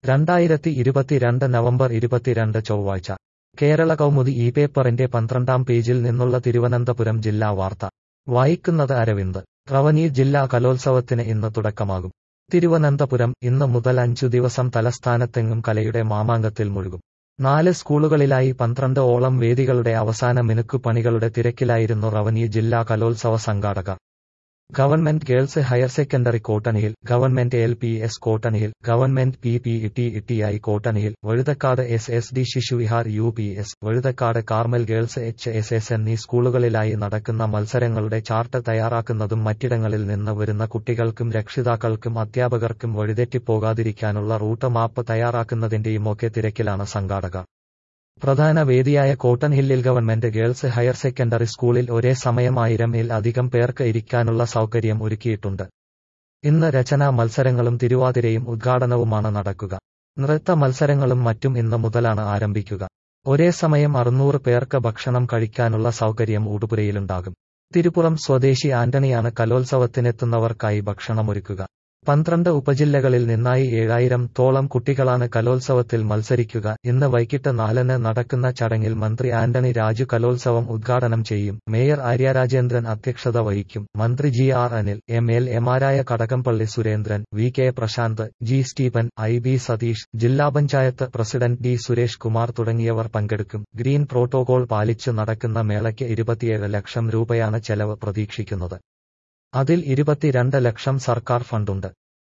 രണ്ടായിരത്തി ഇരുപത്തിരണ്ട് നവംബർ ഇരുപത്തിരണ്ട് ചൊവ്വാഴ്ച കേരള കൗമുദി ഈ പേപ്പറിന്റെ പന്ത്രണ്ടാം പേജിൽ നിന്നുള്ള തിരുവനന്തപുരം ജില്ലാ വാർത്ത വായിക്കുന്നത് അരവിന്ദ് റവന്യൂ ജില്ലാ കലോത്സവത്തിന് ഇന്ന് തുടക്കമാകും തിരുവനന്തപുരം ഇന്ന് മുതൽ അഞ്ചു ദിവസം തലസ്ഥാനത്തെങ്ങും കലയുടെ മാമാങ്കത്തിൽ മുഴുകും നാല് സ്കൂളുകളിലായി പന്ത്രണ്ട് ഓളം വേദികളുടെ അവസാന മിനുക്കുപണികളുടെ തിരക്കിലായിരുന്നു റവന്യൂ ജില്ലാ കലോത്സവ സംഘാടകർ ഗവൺമെന്റ് ഗേൾസ് ഹയർ സെക്കൻഡറി കോട്ടണിയിൽ ഗവൺമെന്റ് എൽ പി എസ് കോട്ടണിയിൽ government P P E T ഇട്ടിഐ കോട്ടണിയിൽ Vazhuthacaud S S D Shishuvihar U P S Vazhuthacaud Carmel girls H S S എന്നീ സ്കൂളുകളിലായി നടക്കുന്ന മത്സരങ്ങളുടെ ചാർട്ട് തയ്യാറാക്കുന്നതും മറ്റിടങ്ങളിൽ നിന്ന് വരുന്ന കുട്ടികൾക്കും രക്ഷിതാക്കൾക്കും അധ്യാപകർക്കും വഴിതെറ്റിപ്പോകാതിരിക്കാനുള്ള റൂട്ട് മാപ്പ് തയ്യാറാക്കുന്നതിന്റെയുമൊക്കെ തിരക്കിലാണ് സംഘാടകർ പ്രധാന വേദിയായ കോട്ടൺ ഹില്ലിൽ ഗവൺമെന്റ് ഗേൾസ് ഹയർ സെക്കൻഡറി സ്കൂളിൽ ഒരേ സമയം ആയിരം ഇൽ അധികം പേർക്ക് ഇരിക്കാനുള്ള സൗകര്യം ഒരുക്കിയിട്ടുണ്ട് ഇന്ന് രചനാ മത്സരങ്ങളും തിരുവാതിരയും ഉദ്ഘാടനവുമാണ് നടക്കുക നൃത്ത മത്സരങ്ങളും മറ്റും ഇന്ന് മുതലാണ് ആരംഭിക്കുക ഒരേ സമയം അറുന്നൂറ് പേർക്ക് ഭക്ഷണം കഴിക്കാനുള്ള സൗകര്യം ഊടുപുരയിലുണ്ടാകും തിരുപ്പുറം സ്വദേശി ആന്റണിയാണ് കലോത്സവത്തിനെത്തുന്നവർക്കായി ഭക്ഷണമൊരുക്കുക പന്ത്രണ്ട് ഉപജില്ലകളിൽ നിന്നായി ഏഴായിരം തോളം കുട്ടികളാണ് കലോത്സവത്തിൽ മത്സരിക്കുക ഇന്ന് വൈകിട്ട് നാലിന് നടക്കുന്ന ചടങ്ങിൽ മന്ത്രി ആന്റണി രാജു കലോത്സവം ഉദ്ഘാടനം ചെയ്യും മേയർ ആര്യ രാജേന്ദ്രൻ അധ്യക്ഷത വഹിക്കും മന്ത്രി G R Anil M L എമാരായ Kadakampally Surendran V K Prasanth G Stephen I B Satheesh ജില്ലാ പഞ്ചായത്ത് പ്രസിഡന്റ് ഡി സുരേഷ് കുമാർ തുടങ്ങിയവർ പങ്കെടുക്കും ഗ്രീൻ പ്രോട്ടോകോൾ പാലിച്ചു നടക്കുന്ന മേളയ്ക്ക് ഇരുപത്തിയേഴ് ലക്ഷം രൂപയാണ് ചെലവ് പ്രതീക്ഷിക്കുന്നത് അതിൽ ഇരുപത്തിരണ്ട് ലക്ഷം സർക്കാർ ഫണ്ടുണ്ട്